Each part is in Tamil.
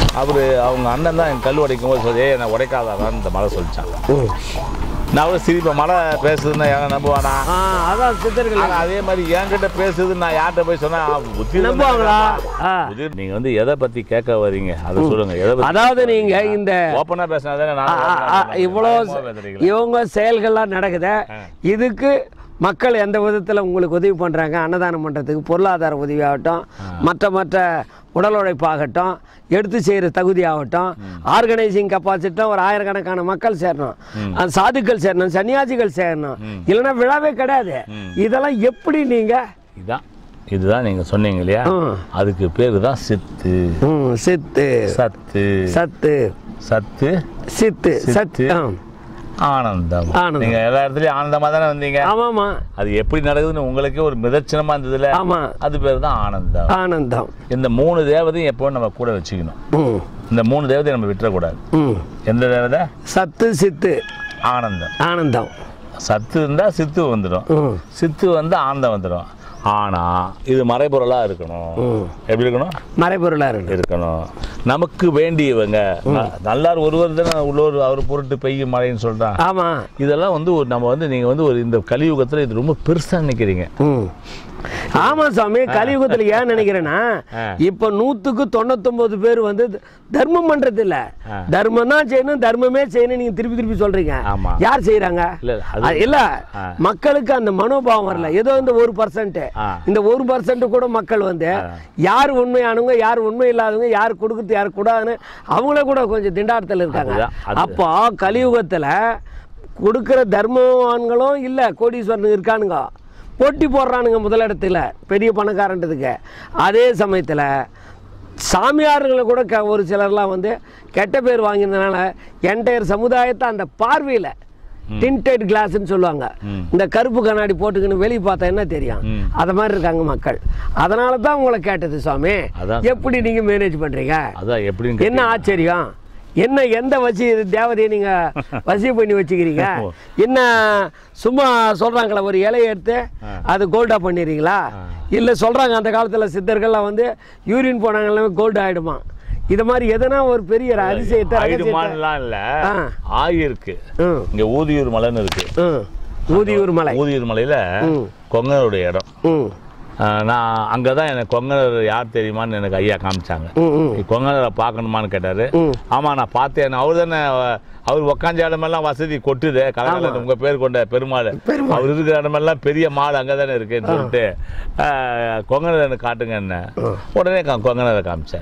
அவர் அவங்க அண்ணன் தான் என் கல் உடைக்கும் போது சொல்லி "ஏய், நான் உடைக்காதான்னு இந்த மலை சொல்லிச்சான் நான் கூட சிரிப்பேன் மலை பேசுதுன்னா யாரும் நம்புவானா ஆ அதான் சித்தர்கள் ஆனா அதே மாதிரி என்கிட்ட பேசுது நான் யார்கிட்ட போய் சொன்னா புத்தி இருந்தா நம்புவாங்களா? ஆ. புத்தி நீங்க வந்து எதை பத்தி கேட்க வரீங்க அதை சொல்லுங்க எதை பத்தி அதாவது நீங்க இந்த ஓப்பனா பேசினாதானே ஆ, ஆ, ஆ, இவ்வளோ இவங்க செயல்கள்லாம் நடக்குது இதுக்கு மக்கள் எந்த விதத்தில் உங்களுக்கு உதவி பண்ணுறாங்க அன்னதானம் பண்ணுறதுக்கு பொருளாதார உதவி ஆகட்டும் மற்ற மற்ற உடல் உழைப்பாகட்டும் எடுத்து செய்கிற தகுதி ஆகட்டும் ஆர்கனைசிங் கெப்பாசிட்டியில் ஒரு ஆயிரக்கணக்கான மக்கள் சேரணும் அந்த சாதுக்கள் சேரணும் சன்னியாசிகள் சேரணும் இல்லைன்னா விழாவே கிடையாது இதெல்லாம் எப்படி நீங்கள் இதான் இதுதான் நீங்க சொன்னீங்க இல்லையா ம். அதுக்கு பேரு தான் சித்து ம் சித்து சத்து சத்து சத்து சித்து சித்து. சத்து ஆ ஆனந்தம் ஆனந்தம். நீங்க எல்லா இடத்துலயும் ஆனந்தமா தானே வந்தீங்க ஆமாம்மா அது எப்படி நடக்குதுன்னு உங்களுக்கே ஒரு மிதச்சனமா இருந்ததுல ஆமாம் அது பேர் தான் ஆனந்தம் ஆனந்தம் இந்த மூணு தேவதையும் எப்பவும் நம்ம கூட வச்சுக்கணும் ம் இந்த மூணு தேவதையை நம்ம விட்டுறக்கூடாது ம் எந்த தேவதை சத்து சித்து ஆனந்தம் ஆனந்தம் சத்து இருந்தா சித்து வந்துடும் ம் சித்து வந்து ஆனந்தம் வந்துடும் ஆனா இது மறைபொருளா இருக்கணும் ம் எப்படி இருக்கணும் மறைபொருளாக இருக்கு இருக்கணும் நமக்கு வேண்டியவங்க ந- நல்லார் ஒருவர் தானே உள்ளவர் அவர் பொருட்டு பெய்யும் மழைன்னு சொல்றான் ஆமாம் இதெல்லாம் வந்து ஒரு நம்ம வந்து நீங்க வந்து ஒரு இந்த கலியுகத்துல இது ரொம்ப பெருசா நினைக்கிறீங்க ம் ஆமாம் சாமி கலியுகத்தில் ஏன் நினைக்கிறேன்னா ஆ. இப்போ நூற்றுக்கு தொண்ணூத்தொம்பது பேர் வந்து த- தர்மம் பண்ணுறது இல்லை ஆ. தர்மம் தான் செய்யணும் தர்மமே செய்யணும் நீங்கள் திருப்பி திருப்பி சொல்கிறீங்க ஆமா. யார் செய்கிறாங்க இல்ல, அது- இல்லை ஆ. மக்களுக்கு அந்த மனோபாவம் வரல ஏதோ இந்த ஒரு பர்சன்ட் ஆ. இந்த ஒரு பர்சன்ட் கூட மக்கள் வந்து யார் உண்மையானவங்க யார் உண்மை இல்லாதவங்க யார் கொடுக்குறது யார் கூடாதுன்னு அவங்களே கூட கொஞ்சம் திண்டாட்டத்தில் இருக்காங்க அதுதான், அது- அப்போ கலியுகத்தில் கொடுக்குற தர்மவான்களும் இல்லை கோடீஸ்வரனுங்க இருக்கானுங்க போட்டி போடுறானுங்க முதலிடத்துல பெரிய பணக்காரன்றதுக்கு அதே சமயத்தில் சாமியாருங்களை கூட க ஒரு சிலர்லாம் வந்து கெட்ட பேர் வாங்கினதுனால என்டையர் சமுதாயத்தை அந்த பார்வையில் டிண்டட் கிளாஸ்ன்னு சொல்லுவாங்க இந்த கருப்பு கண்ணாடி போட்டுக்கின்னு வெளியே பார்த்தா என்ன தெரியும் ம். அது மாதிரி இருக்காங்க மக்கள் அதனால தான் உங்களை கேட்டது சுவாமி அதான். எப்படி நீங்கள் மேனேஜ் பண்ணுறீங்க அதான் எப்படின்னு என்ன ஆச்சரியம் என்ன எந்த வசி தேவதையை நீங்க வசி பண்ணி வச்சுக்கிறீங்க என்ன சும்மா சொல்றாங்களா ஒரு இலையை எடுத்து அது கோல்டா பண்ணிடுறீங்களா இல்ல சொல்றாங்க அந்த காலத்துல சித்தர்கள்லாம் வந்து யூரின் போனாங்கன்னா கோல்டு ஆயிடுமா இது மாதிரி எதனா ஒரு பெரிய அதிசயத்தை ரகசியத்தை- ஆயிடுமான்லாம் இல்ல ஆ. ஆகியிருக்கு ம், இங்க ஊதியூர் மலைன்னு இருக்கு ம். ஊதியூர் மலை ஊதியூர் மலையில ம். கொங்கருடைய இடம் ம் ஆ, நான் அங்கே தான் எனக்கு கொங்கர் யார் தெரியுமான்னு எனக்கு ஐயா காமிச்சாங்க ம் ம் நீ கொங்கரை பார்க்கணுமான்னு கேட்டாரு ம். ஆமா நான் பார்த்தேன் அவர் தானே அவர் உக்காஞ்ச இடமெல்லாம் வசதி கொட்டுது கலகல உங்க பேர் கொண்ட பெருமாள் அவர் இருக்கிற இடமெல்லாம் பெரிய மாடு அங்கே தானே இருக்குன்னு சொல்லிட்டு கொங்கனரை எனக்கு காட்டுங்க என்ன உடனே கா- கொங்கனரை காமிச்சேன்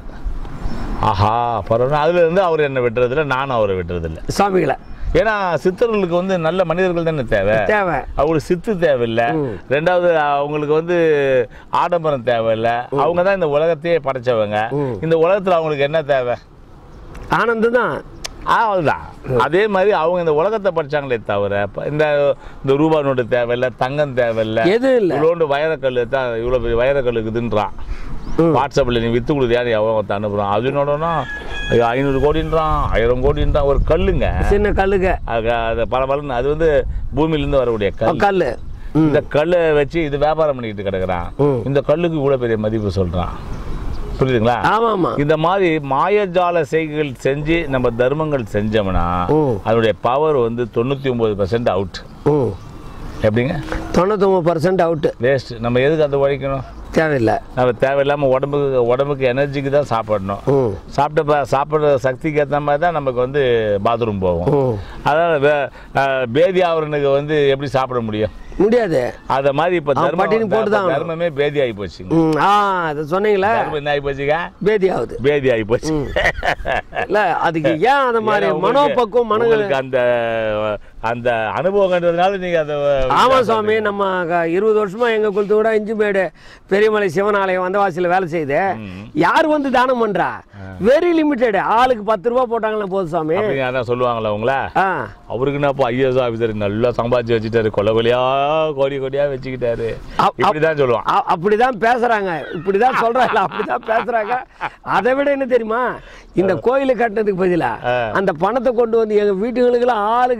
ஆஹா பரவாயில்ல அதுல இருந்து அவர் என்ன விட்டுறதில்ல நானும் அவரை விட்டுறதில்ல சுவாமிகளை ஏன்னா சித்தர்களுக்கு வந்து நல்ல மனிதர்கள் தானே தேவை தேவை அவங்களுக்கு சித்து தேவையில்லை ரெண்டாவது அவங்களுக்கு வந்து ஆடம்பரம் தேவையில்லை அவங்க தான் இந்த உலகத்தையே படைச்சவங்க இந்த உலகத்தில் அவங்களுக்கு என்ன தேவை ஆனந்தம் தான் அவ்வளோதான் அதே மாதிரி அவங்க இந்த உலகத்தை படிச்சாங்களே தவிர இப்ப இந்த இந்த ரூபா நோட்டு தேவையில்லை தங்கம் தேவையில்லை எதுவும் இல்லை இவ்வளோண்டு வைரக்கல் தான் இவ்வளோ பெரிய வைரக்கல் இருக்குதுன்றான் வாட்ஸ்அப்பில் நீ விற்று கொடுத்தியான்னு எவன் ஒருத்தன் அனுப்புகிறான் அது என்னோடனா ஐநூறு கோடின்றான் ஆயிரம் கோடின்றான் ஒரு கல்லுங்க சின்ன கல்லுக அது அது பல பலன்னு அது வந்து பூமியிலேருந்து வரக்கூடிய கல் கல் ம் இந்த கல்லை வச்சு இது வியாபாரம் பண்ணிக்கிட்டு கிடக்குறான் ம். இந்த கல்லுக்கு இவ்வளோ பெரிய மதிப்பு சொல்கிறான் புரியுதுங்களா ஆமாம் ஆமாம் இந்த மாதிரி மாயஜால செய்கைகள் செஞ்சு நம்ம தர்மங்கள் செஞ்சோம்னா ம். அதனுடைய பவர் வந்து தொண்ணூற்றி ஒம்பது பர்சன்ட் அவுட் ம் எப்படிங்க தொண்ணூத்தொம்பது பர்சன்ட் அவுட்டு வேஸ்ட் நம்ம எதுக்கு அந்த உழைக்கணும் தேவையில்லை நம்ம தேவையில்லாமல் உடம்புக்கு உடம்புக்கு எனர்ஜிக்கு தான் சாப்பிடணும் ம் சாப்பிட்ட ப- சாப்பிட்ற சக்திக்கு ஏற்ற மாதிரி தான் நமக்கு வந்து பாத்ரூம் போகும் ம் அதாவது வே- அஹ், பேதி ஆவரனுக்கு வந்து எப்படி சாப்பிட முடியும் முடியாது அத மாதிரி இப்போ அவன் தர்மம் பட்டினி போட்டு தான் ஆகணும். தர்மமே பேதி ஆகி போச்சுங்க ம் ஆ அது சொன்னீங்களே தர்மம் என்ன ஆகி போச்சுங்க பேதி ஆகுது பேதி ஆகி போச்சு இல்ல அதுக்கு ஏன் அந்த மாதிரி ஏன்னா உங்களுக்கு- மனோபக்குவம் மனங்கள் உங்களுக்கு அந்த அந்த அனுபவம்ன்றதுனால நீங்க அதை ஆமா சுவாமி நம்ம க- இருபது வருஷமா எங்க குளத்து கூட இஞ்சிமேடு பெரியமலை சிவன் ஆலயம் வந்தவாசியில் வேலை செய்யுது யார் வந்து தானம் பண்றா வெரி லிமிட்டெட் ஆளுக்கு பத்து ரூபா போட்டாங்களா போதும் சுவாமி அப்படின்னு யாரும் சொல்லுவாங்களா உங்கள ஆ அவருக்கு என்னப்பா ஐஎஸ் ஆஃபீஸர் நல்லா சம்பாதிச்சு வச்சுட்டாரு கொலை கொலையா கோடி கோடியா வச்சுக்கிட்டாரு அப்- அப்- இப்படிதான் சொல்லுவான் அ- அப்படிதான் பேசுறாங்க இப்படிதான் சொல்றாங்க அப்படிதான் பேசுறாங்க அதை விட என்ன தெரியுமா இந்த கோயிலை கட்டினதுக்கு பதிலா ஆ. அந்த பணத்தை கொண்டு வந்து எங்க வீட்டுகளுக்கெல்லாம் ஆளுக்கு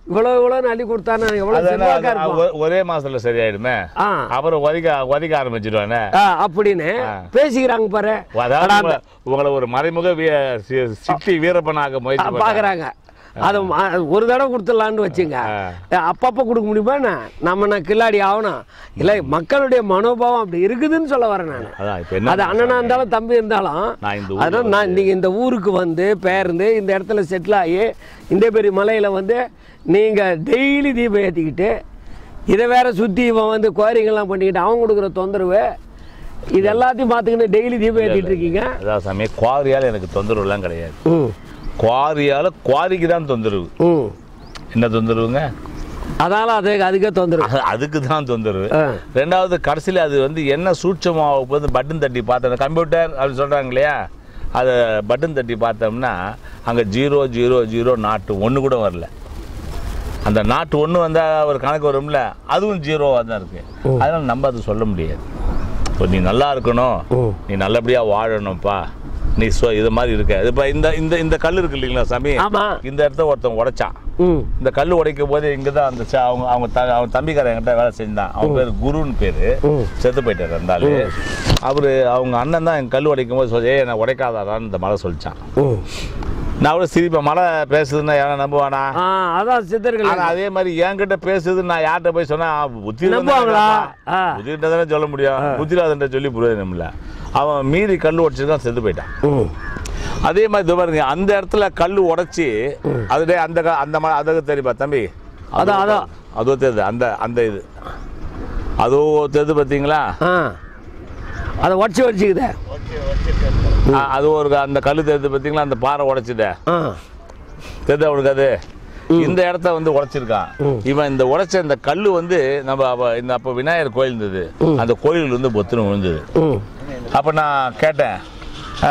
இவ்வளோ இவ்வளோன்னு அள்ளி கொடுத்தானா எவ்வளோ அது என்ன, செல்வாக்கா அது இருப்பான் ஒ- ஒரே மாசத்துல சரியாயிடுமே ஆ அப்புறம் உதைக்க உதைக்க ஆரம்பிச்சிடுவானே ஆ, அப்படின்னு பேசிக்கிறாங்க பாரு அதாவது உங்களை- உங்களை ஒரு மறைமுக வீ- சி- சிட்டி வீரப்பனாக முயற்சி பண்றாங்க. பார்க்குறாங்க அதை ம- ஒரு தடவை கொடுத்துடலான்னு வச்சுங்க அப்பப்போ கொடுக்க முடியுமா என்ன? நம்ம நான் கில்லாடி ஆகணும் இல்லை மக்களுடைய மனோபாவம் அப்படி இருக்குதுன்னு சொல்ல வரேன் நான் அதான் இப்ப என்ன அது அண்ணனா இருந்தாலும் தம்பி இருந்தாலும் நான் இந்த அதனால் நான் நீங்கள் இந்த ஊருக்கு வந்து பேர்ந்து இந்த இடத்துல செட்டில் ஆகி இந்த பெரிய மலையில் வந்து நீங்கள் டெய்லி தீபம் ஏற்றிக்கிட்டு இதை வேற சுற்றி இவன் வந்து கோரிங்கெல்லாம் பண்ணிக்கிட்டு அவன் கொடுக்குற தொந்தரவு இது எல்லாத்தையும் பார்த்துக்கிட்டு டெய்லி தீபம் ஏற்றிட்டு இருக்கீங்க அதான் சாமி குவாரியால் எனக்கு தொந்தரவு எல்லாம் கிடையாது ம் குவாரியால குவாரிக்கு தான் தொந்தரவு ம் என்ன தொந்தரவுங்க அதனால் அது அதுக்கே தொந்தரவு அது- அதுக்கு தான் தொந்தரவு ஆ ரெண்டாவது கடைசியில் அது வந்து என்ன சூட்சமாக போது பட்டன் தட்டி பார்த்தோம் கம்ப்யூட்டர் அப்படின்னு சொல்கிறாங்க இல்லையா அதை பட்டன் தட்டி பார்த்தோம்னா அங்கே ஜீரோ ஜீரோ ஜீரோ நாட்டு ஒன்று கூட வரல அந்த நாட்டு ஒன்று வந்தால் ஒரு கணக்கு வரும்ல அதுவும் ஜீரோவாக தான் இருக்குது அதனால் நம்ம அது சொல்ல முடியாது இப்போ நீ நல்லா இருக்கணும் ம். நீ நல்லபடியாக வாழணும்ப்பா நீ சொ இது மாதிரி இருக்க இப்போ இந்த இந்த இந்த கல் இருக்கு இல்லைங்களா சாமி ஆமாம் இந்த இடத்த ஒருத்தன் உடைச்சான் ம் இந்த கல் உடைக்கும் போது இங்கே தான் அந்த ச- அவங்க அவங்க த அவன் தம்பிக்காரன் என்கிட்ட வேலை செஞ்சான் அவன் பேர் குருன்னு பேர் ம். செத்து போயிட்டார் இருந்தாலு அவர் அவங்க அண்ணன் தான் என் கல் உடைக்கும் போது சொல்லி ஏய் நான் உடைக்காதாடான்னு இந்த மலை சொல்லிச்சான் ம் நான் கூட சிரிப்பேன் மலை பேசுதுன்னா யாரும் நம்புவானா ஆ அதான் சித்தர்கள் ஆனால் அதே மாதிரி என்கிட்ட பேசுது நான் யார்கிட்ட போய் சொன்னா புத்தி நம்புவாங்களா? ஆ. புத்திகிட்ட தானே சொல்ல முடியும் புத்திராதன்ட்ட சொல்லி புரியாது இல்லை அவன் மீறி கல் உடைச்சிருக்கான் செத்து போயிட்டான் ம் அதே மாதிரி இதோ பாருங்க அந்த இடத்துல கல் உடைச்சி அதுலே அந்த க- அந்த மா அதுக்கு தெரியுமா தம்பி அதான், அதான். அதோ தெரியுது அந்த அந்த இது அதோ தெரியுது பார்த்தீங்களா ஆ அதை உடச்சி வச்சுக்குதே ஆ, அது ஒரு க- அந்த கல் தெரியுது பார்த்தீங்களா அந்த பாறை உடைச்சித ஆ தெரியுதா அவனுக்கு அது இந்த இடத்த வந்து உடைச்சிருக்கான் இவன் இந்த உடைச்ச இந்த கல் வந்து நம்ம அப்ப இந்த அப்போ விநாயகர் கோயில் இருந்தது அந்த கோயில் வந்து பொத்துன்னு விழுந்தது ம் அப்போ நான் கேட்டேன் ஆ,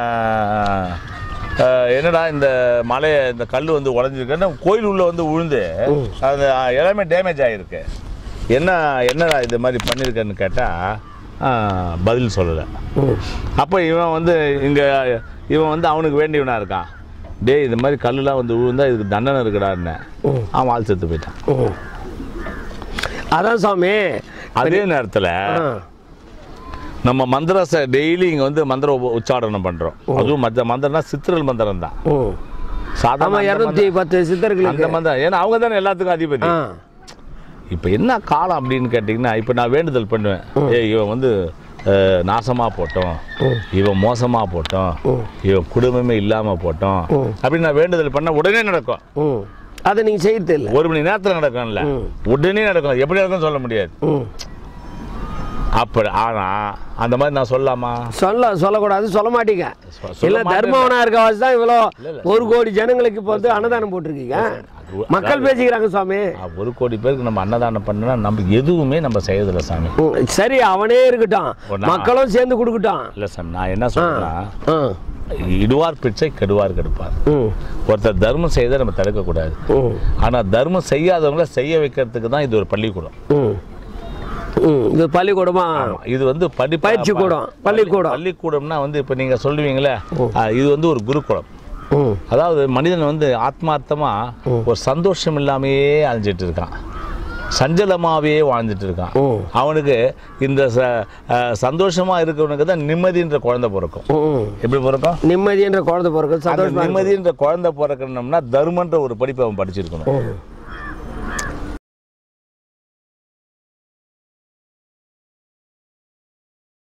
ஆ, என்னடா இந்த மலை இந்த கல் வந்து உடஞ்சிருக்குன்னு கோயில் உள்ள வந்து விழுந்து அது எல்லாமே டேமேஜ் ஆகிருக்கு என்ன என்னடா இது மாதிரி பண்ணியிருக்கேன்னு கேட்டால் பதில் சொல்லலை ம் அப்போ இவன் வந்து இங்கே இவன் வந்து அவனுக்கு வேண்டியவனா இருக்கான் டேய் இது மாதிரி கல்லுலாம் வந்து விழுந்தா இதுக்கு தண்டனை இருக்குடான்னு ம். அவன் ஆள் செத்து போயிட்டான் ம். அதான் சாமி அதே நேரத்தில் ஆ நம்ம மந்திரச டெய்லி இங்கே வந்து மந்திர உப- உச்சாடனம் பண்ணுறோம் அதுவும் மற்ற மந்திரம்னா சித்திரல் மந்திரம் தான் ம் சாதாரண ஆமாம் அந்த இரநூத்தி பத்து அந்த சித்தர்களுக்கு மந்திரம் ஏன்னா அவங்க தானே எல்லாத்துக்கும் அதிபதி ஆ இப்போ என்ன காலம் அப்படின்னு கேட்டிங்கன்னா இப்போ நான் வேண்டுதல் பண்ணுவேன் ஏய் இவன் வந்து அஹ், நாசமா போட்டோம் இவன் மோசமா போட்டோம் இவன் குடும்பமே இல்லாம போட்டோம் அப்படின்னு நான் வேண்டுதல் பண்ண உடனே நடக்கும் ம் அதை நீங்கள் செய்யறது இல்லை ஒரு மணி நேரத்தில் நடக்கும்ல ம். உடனே நடக்கும் எப்படி நடக்கும்னு சொல்ல முடியாது ம் அப்படி ஆனா அந்த மாதிரி நான் சொல்லலாமா சொல்ல சொல்லக்கூடாது சொல்ல மாட்டீங்க சொ- சொல்ல இல்ல மாட்டேன். தர்மவனா இருக்க வச்சு தான் இவ்வளோ இல்ல, இல்ல. ஒரு கோடி ஜனங்களுக்கு இப்போ வந்து அன்னதானம் போட்டிருக்கீங்க அது- மக்கள் பேசிக்கிறாங்க சுவாமி அஹ், ஒரு கோடி பேருக்கு நம்ம அன்னதானம் பண்ணா நம்ம எதுவுமே நம்ம செய்யறதில்ல சாமி ம், சரி அவனே இருக்கட்டும் ஒரு நான்- மக்களும் சேர்ந்து கொடுக்கட்டும் இல்லை சாமி நான் என்ன சொல்றேன்னா ஆ இடுவார் பிச்சை கெடுவார் கெடுப்பார் ம் ஒருத்தர் தர்மம் செய்யறதை நம்ம தடுக்கக்கூடாது ம் ஆனால் தர்மம் செய்யாதவங்கள செய்ய வைக்கிறதுக்கு தான் இது ஒரு பள்ளிக்கூடம் ம் ம் இது பள்ளிக்கூடமா ஆமா. இது வந்து படி பயிற்சி கூடம், பள்ளிக்கூடம். பள்ளிக்கூடம்னா வந்து இப்போ நீங்கள் சொல்லுவீங்களே ஆ, இது வந்து ஒரு குருகுலம் ம் அதாவது மனிதன் வந்து ஆத்மார்த்தமா ஒரு சந்தோஷம் இல்லாமையே அழிஞ்சிட்டு இருக்கான் சஞ்சலமாவே வாழ்ந்துட்டு இருக்கான் ம். அவனுக்கு இந்த ச- அஹ், சந்தோஷமா இருக்கவனுக்கு தான் நிம்மதின்ற குழந்தை பிறக்கும் ம் எப்படி பிறக்கும் நிம்மதின்ற குழந்தை பிறகு அந்த சந்தோஷமா இருக்கும். நிம்மதின்ற குழந்தை பிறக்கணும்னா தர்மன்ற ஒரு படிப்பு அவன் படிச்சிருக்கணும் ம்